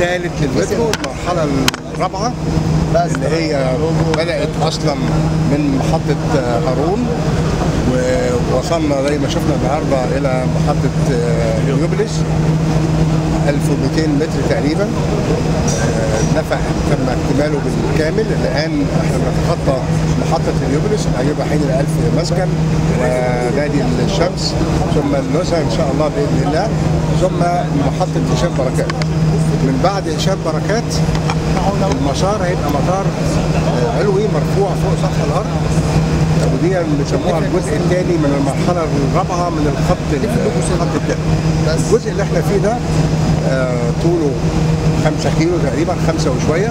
الثالث للمترو المرحله الرابعه اللي هي بدات اصلا من محطه آه، هارون ووصلنا زي ما شفنا النهارده الى محطه آه، هليوبلس 1200 متر تقريبا آه، نفق تم اكتماله بالكامل الان احنا بنتخطى محطه هليوبلس الحقيقه رايحين ل 1000 مسكن ونادي الشمس ثم النزهه ان شاء الله باذن الله ثم محطه هشام بركات من بعد هشام بركات المسار هيبقى مسار آه، علوي مرفوع فوق سطح الارض ودي اللي بيسموها الجزء الثاني من المرحله الرابعه من الخط الخط الثاني الجزء اللي احنا فيه ده آه، طوله 5 كيلو تقريبا 5 وشويه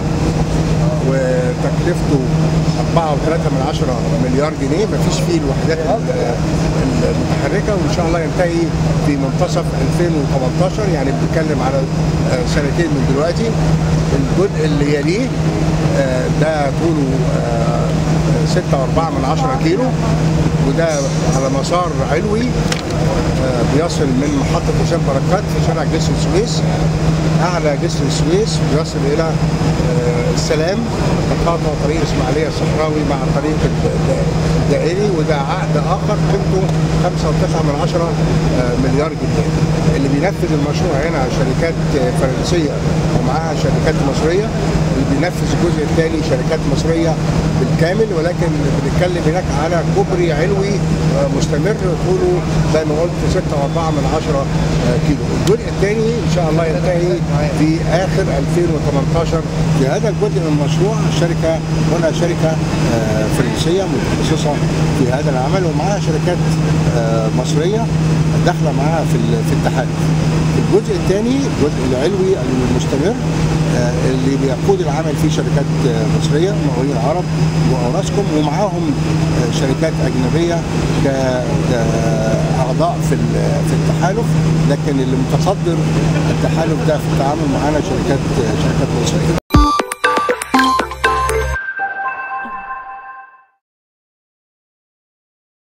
وتكلفته 4.3 من عشرة مليار جنيه مفيش فيه الوحدات ال- المتحركه وان شاء الله ينتهي في منتصف 2018 يعني بنتكلم على آه، سنتين من دلوقتي الجزء اللي يليه آه، ده طوله آه، 6.4 من عشرة كيلو وده على مسار علوي آه، بيصل من محطة هشام بركات في شارع جسر السويس أعلى جسر السويس بيصل إلى آه، السلام تقاطع طريق الإسماعيلية الصحراوي مع طريق الد- الد- الدائري وده عقد آخر قيمته 5.9 من عشرة آه، مليار جنيه اللي بينفذ المشروع هنا شركات آه، فرنسية ومعاها شركات مصرية اللي بينفذ الجزء الثاني شركات مصرية بالكامل ولكن بنتكلم هناك على كوبري علوي آه، مستمر طوله زي ما قلت 6.4 من عشرة آه، كيلو الجزء الثاني ان شاء الله ينتهي في اخر 2018 في هذا الجزء من المشروع الشركه هنا شركه آه، فرنسيه متخصصه في هذا العمل ومعها شركات آه، مصريه داخله معاها في ال- في التحالف الجزء الثاني الجزء العلوي المستمر آه، اللي بيقود العمل فيه شركات آه، مصريه مقاولين عرب واوراسكوم ومعاهم آه، شركات اجنبيه ك- كاعضاء في ال- في التحالف لكن اللي متصدر التحالف ده في التعامل معانا شركات شركات مصريه